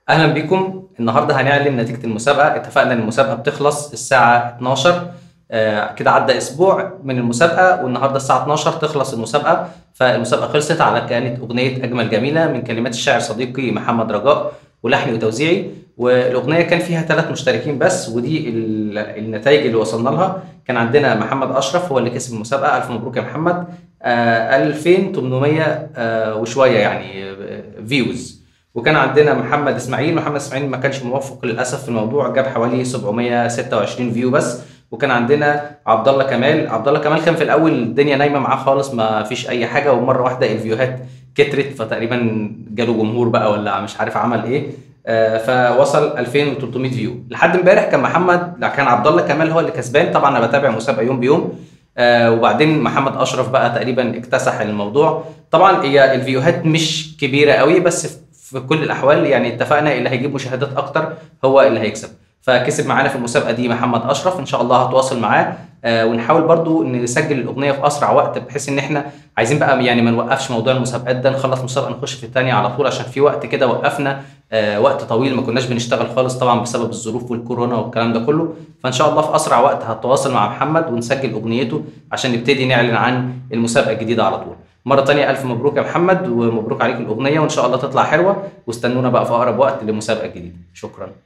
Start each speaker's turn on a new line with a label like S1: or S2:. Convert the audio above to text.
S1: اهلا بيكم النهارده هنعلن نتيجه المسابقه اتفقنا ان المسابقه بتخلص الساعه 12 آه كده عدى اسبوع من المسابقه والنهارده الساعه 12 تخلص المسابقه فالمسابقه خلصت على كانت اغنيه اجمل جميله من كلمات الشاعر صديقي محمد رجاء ولحني وتوزيعي والاغنيه كان فيها ثلاث مشتركين بس ودي ال- النتائج اللي وصلنا لها كان عندنا محمد اشرف هو اللي كسب المسابقه الف مبروك يا محمد آه 2800 آه وشويه يعني فيوز وكان عندنا محمد اسماعيل محمد اسماعيل ما كانش موفق للاسف في الموضوع جاب حوالي 726 فيو بس وكان عندنا عبد الله كمال عبد الله كمال كان في الاول الدنيا نايمه معاه خالص ما فيش اي حاجه ومره واحده الفيوهات كترت فتقريبا جاله جمهور بقى ولا مش عارف عمل ايه آه، فوصل 2300 فيو لحد امبارح كان محمد لا، كان عبد الله كمال هو اللي كسبان طبعا انا بتابع مسابقه يوم بيوم آه وبعدين محمد اشرف بقى تقريبا اكتسح الموضوع طبعا هي الفيوهات مش كبيره قوي بس في- في كل الاحوال يعني اتفقنا اللي هيجيب مشاهدات اكتر هو اللي هيكسب فكسب معانا في المسابقه دي محمد اشرف ان شاء الله هتواصل معاه آه ونحاول برضو نسجل الاغنيه في اسرع وقت بحيث ان احنا عايزين بقى يعني ما نوقفش موضوع المسابقات ده نخلص مسابقه نخش في الثانيه على طول عشان في وقت كده وقفنا آه وقت طويل ما كناش بنشتغل خالص طبعا بسبب الظروف والكورونا والكلام ده كله فان شاء الله في اسرع وقت هتواصل مع محمد ونسجل اغنيته عشان نبتدي نعلن عن المسابقه الجديده على طول مرة تانية ألف مبروك يا محمد ومبروك عليك الأغنية وإن شاء الله تطلع حلوة واستنونا بقى في أقرب وقت للمسابقة الجديدة شكرا